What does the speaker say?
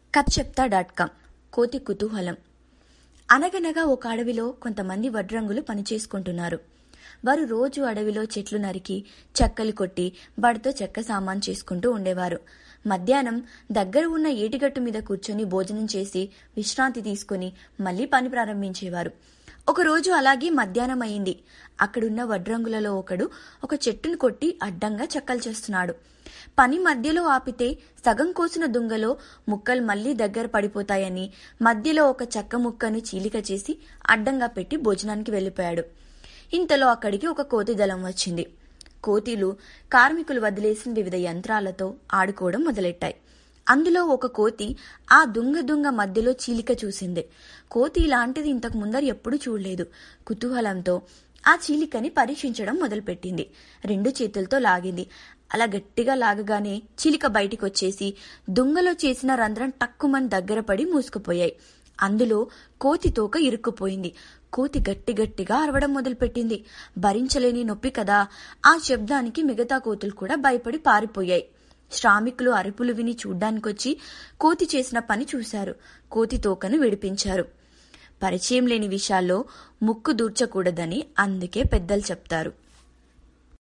కథ చెప్తా dot com కోతి కుతూహలం అనగనగా ఒక అడవిలో కొంతమంది వడ్రంగులు పనిచేసుకుంటున్నారు వారు రోజు అడవిలో చెట్లు నరికి చెక్కలు కొట్టి బడితో చెక్క సామాన్ చేసుకుంటూ ఉండేవారు మధ్యాహ్నం దగ్గర ఉన్న ఏటిగట్టు మీద కూర్చొని భోజనం చేసి విశ్రాంతి తీసుకుని మళ్ళీ పని ప్రారంభించేవారు ఒకరోజు అలాగే మధ్యాహ్నం అయింది అక్కడున్న వడ్రంగులలో ఒకడు ఒక చెట్టును కొట్టి అడ్డంగా చెక్కలు చేస్తున్నాడు పని మధ్యలో ఆపితే సగం కోసిన దుంగలో ముక్కలు మళ్లీ దగ్గర పడిపోతాయని మధ్యలో ఒక చెక్క ముక్కను చీలిక చేసి అడ్డంగా పెట్టి భోజనానికి వెళ్ళిపోయాడు ఇంతలో అక్కడికి ఒక కోతి దళం వచ్చింది కోతిలు కార్మికులు వదిలేసిన వివిధ యంత్రాలతో ఆడుకోవడం మొదలెట్టాయి అందులో ఒక కోతి ఆ దుంగ దుంగ మధ్యలో చీలిక చూసింది కోతి ఇలాంటిది ఇంతకు ముందర ఎప్పుడూ చూడలేదు కుతూహలంతో ఆ చీలికని పరీక్షించడం మొదలుపెట్టింది రెండు చేతులతో లాగింది అలా గట్టిగా లాగగానే చీలిక బయటికి వచ్చేసి దుంగలో చేసిన రంధ్రం టక్కుమని దగ్గర పడి మూసుకుపోయాయి అందులో కోతి తోక ఇరుక్కుపోయింది కోతి గట్టి గట్టిగా అరవడం మొదలుపెట్టింది భరించలేని నొప్పి కదా ఆ శబ్దానికి మిగతా కోతులు కూడా భయపడి పారిపోయాయి శ్రామికులు అరుపులు విని చూడ్డానికొచ్చి కోతి చేసిన పని చూశారు కోతి తోకను విడిపించారు పరిచయం లేని విషయాల్లో ముక్కు దూర్చకూడదని అందుకే పెద్దలు చెప్తారు